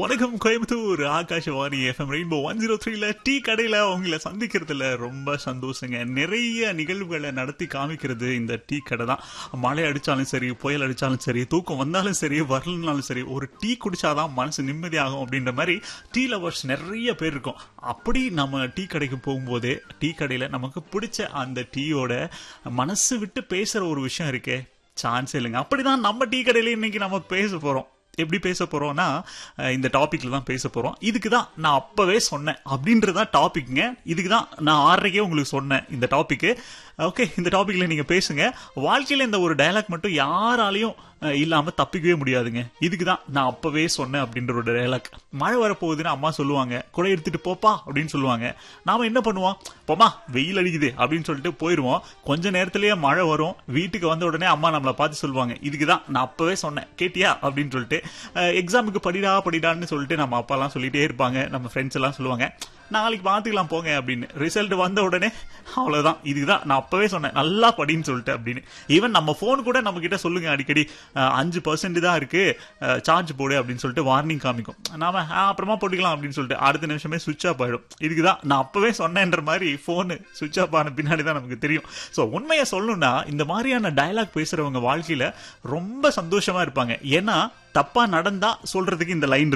வணக்கம் Coimbatore Akashvani FM rainbow one zero த்ரீல tea கடையில உங்களை சந்திக்கிறதுல ரொம்ப சந்தோஷங்க நிறைய நிகழ்வுகளை நடத்தி காமிக்கிறது இந்த டீ கடை தான் மழை அடிச்சாலும் சரி புயல் அடிச்சாலும் சரி தூக்கம் வந்தாலும் சரி வரலனாலும் சரி ஒரு டீ குடிச்சாதான் மனசு நிம்மதியாகும் அப்படின்ற மாதிரி டீ லவர்ஸ் நிறைய பேர் இருக்கும் அப்படி நம்ம டீ கடைக்கு போகும்போது டீ கடையில நமக்கு பிடிச்ச அந்த டீயோட மனசு விட்டு பேசுற ஒரு விஷயம் இருக்கே சான்ஸ் இல்லைங்க அப்படிதான் நம்ம டீ கடையில இன்னைக்கு நம்ம பேச போறோம் எப்படி பேச போறோம்னா அஹ், இந்த டாபிக்ல தான் பேச போறோம் இதுக்கு தான் நான் அப்பவே சொன்னேன் அப்படின்றதான் டாபிக்ங்க இதுக்கு தான் நான் ஆறரைக்கே உங்களுக்கு சொன்னேன் இந்த டாபிக் ஓகே இந்த டாபிக்ல நீங்க பேசுங்க வாழ்க்கையில இந்த ஒரு டயலாக் மட்டும் யாராலையும் அஹ், இல்லாம தப்பிக்கவே முடியாதுங்க இதுக்கு தான் நான் அப்பவே சொன்னேன் அப்படின்ற ஒரு டயலாக் மழை வரப்போகுதுன்னு அம்மா சொல்லுவாங்க குடை எடுத்துட்டு போப்பா அப்படின்னு சொல்லுவாங்க நாம என்ன பண்ணுவோம் போமா வெயில் அடிக்குது அப்படின்னு சொல்லிட்டு போயிருவோம் கொஞ்ச நேரத்திலேயே மழை வரும் வீட்டுக்கு வந்த உடனே அம்மா நம்மளை பார்த்து சொல்லுவாங்க இதுக்கு தான் நான் அப்பவே சொன்னேன் கேட்டியா அப்படின்னு சொல்லிட்டு எக்ஸாமுக்கு படிடா படிடான்னு சொல்லிட்டு நம்ம அப்பாலாம் சொல்லிட்டே இருப்பாங்க நம்ம ஃப்ரெண்ட்ஸ் எல்லாம் சொல்லுவாங்க நாளைக்கு பார்த்துக்கலாம் போங்க அப்படின்னு ரிசல்ட் வந்த உடனே அவ்வளவுதான் இதுதான் நான் அப்பவே சொன்னேன் நல்லா படின்னு சொல்லிட்டு அப்படின்னு ஈவன் நம்ம போன் கூட நம்ம கிட்ட சொல்லுங்க அடிக்கடி அஹ், அஞ்சு பர்சன்ட் தான் இருக்கு சார்ஜ் போடு அப்படின்னு சொல்லிட்டு வார்னிங் காமிக்கும் நாம "ஆ, அப்புறமா போட்டுக்கலாம் அப்படின்னு சொல்லிட்டு அடுத்த நிமிஷமே சுவிட்ச் ஆஃப் ஆயிடும் இதுக்கு தான் நான் அப்பவே சொன்னேன்ற மாதிரி போனு சுவிட்ச் ஆஃப் ஆன பின்னாடி தான் நமக்கு தெரியும் ஸோ உண்மையை சொல்லணும்னா இந்த மாதிரியான டயலாக் பேசுறவங்க வாழ்க்கையில ரொம்ப சந்தோஷமா இருப்பாங்க ஏன்னா தப்பா நடந்தா சொல்றதுக்கு இந்த லைன்